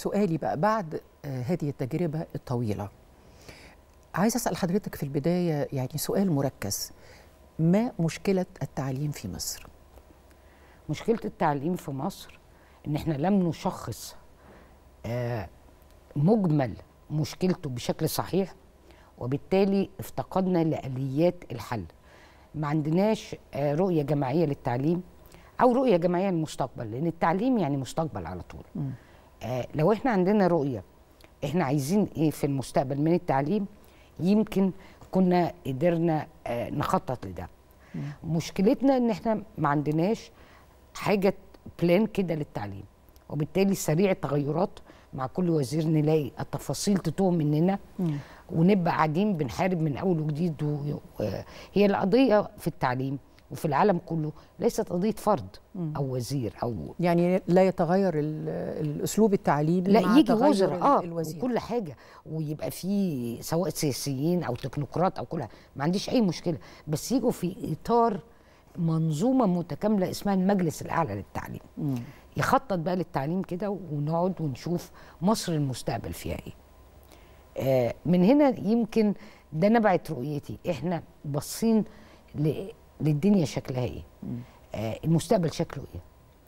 سؤالي بقى بعد آه، هذه التجربة الطويلة عايز أسأل حضرتك في البداية يعني سؤال مركز ما مشكلة التعليم في مصر؟ مشكله التعليم في مصر ان احنا لم نشخص آه، مجمل مشكلته بشكل صحيح وبالتالي افتقدنا لاليات الحل ما عندناش آه، رؤيه جماعيه للتعليم او رؤيه جماعيه للمستقبل لان التعليم يعني مستقبل على طول آه، لو احنا عندنا رؤيه احنا عايزين ايه في المستقبل من التعليم يمكن كنا قدرنا آه، نخطط لده مشكلتنا ان احنا ما عندناش حاجه بلان كده للتعليم وبالتالي سريع التغيرات مع كل وزير نلاقي التفاصيل تتوه مننا ونبقى قاعدين بنحارب من اول وجديد و- و- هي القضيه في التعليم وفي العالم كله ليست قضيه فرد او وزير او يعني لا يتغير ال- الأسلوب التعليمي لا مع يجي تغير وزراء ال- اه الوزير وكل حاجه ويبقى في سواء سياسيين او تكنوقراط او كل حاجة. ما عنديش اي مشكله بس يجوا في اطار منظومه متكامله اسمها المجلس الاعلى للتعليم يخطط بقى للتعليم كده ونقعد ونشوف مصر المستقبل فيها ايه آه من هنا يمكن ده نبعت رؤيتي احنا باصين ل- للدنيا شكلها ايه آه المستقبل شكله ايه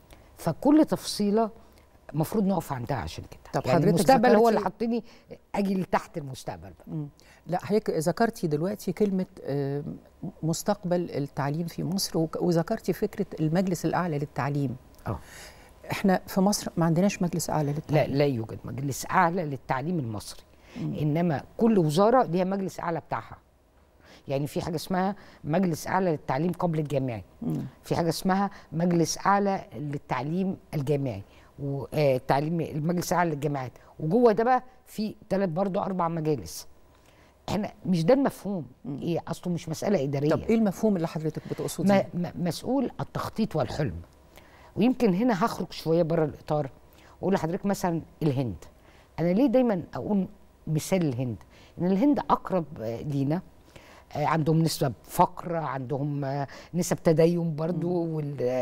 فكل تفصيله المفروض نقف عندها عشان كده طب يعني حضرتك المستقبل هو اللي ذكرتي- حطني اجي لتحت المستقبل بقى. مم. لا حضرتك ذكرتي دلوقتي كلمة آه، مستقبل التعليم في مصر وك- وذكرتي فكرة المجلس الأعلى للتعليم اه احنا في مصر ما عندناش مجلس أعلى لا للتعليم لا يوجد مجلس اعلى للتعليم المصري انما كل وزاره ليها مجلس اعلى بتاعها يعني في حاجه اسمها مجلس اعلى للتعليم قبل الجامعي في حاجه اسمها مجلس اعلى للتعليم الجامعي والتعليم المجلس الاعلى للجامعات وجوه ده بقى في ثلاث برضه اربع مجالس احنا مش ده المفهوم ايه اصله مش مساله اداريه طب ايه المفهوم اللي حضرتك بتقصديه؟ ما ما- مسؤول التخطيط والحلم ويمكن هنا هخرج شويه بره الاطار واقول لحضرتك مثلا الهند انا ليه دايما اقول مثال الهند ان الهند اقرب آه، لينا آه، عندهم نسبه فقر عندهم آه، نسب تدين برضو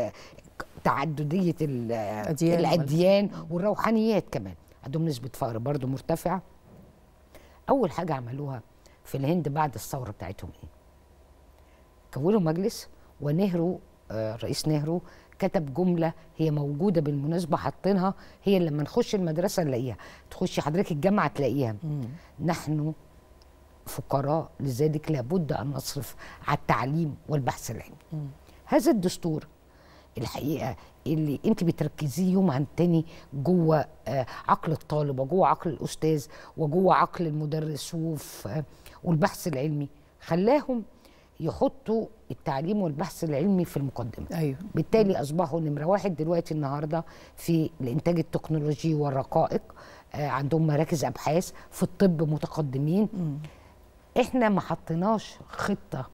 والتعدديه أديان الاديان والروحانيات كمان عندهم نسبه فقر برضو مرتفعه اول حاجه عملوها في الهند بعد الثوره بتاعتهم ايه كونوا مجلس ونهرو آه، رئيس نهرو كتب جمله هي موجوده بالمناسبه حاطينها هي لما نخش المدرسه نلاقيها تخشي حضرتك الجامعه تلاقيها نحن فقراء لذلك لابد ان نصرف على التعليم والبحث العلمي هذا الدستور الحقيقه اللي انت بتركزيه يوم عن تاني جوه آه، عقل الطالب وجوه عقل الاستاذ وجوه عقل المدرس وف- آه، والبحث العلمي خلاهم يحطوا التعليم والبحث العلمي في المقدمه ايوه بالتالي اصبحوا نمره واحد دلوقتي النهارده في الانتاج التكنولوجي والرقائق آه، عندهم مراكز ابحاث في الطب متقدمين احنا ما حطيناش خطه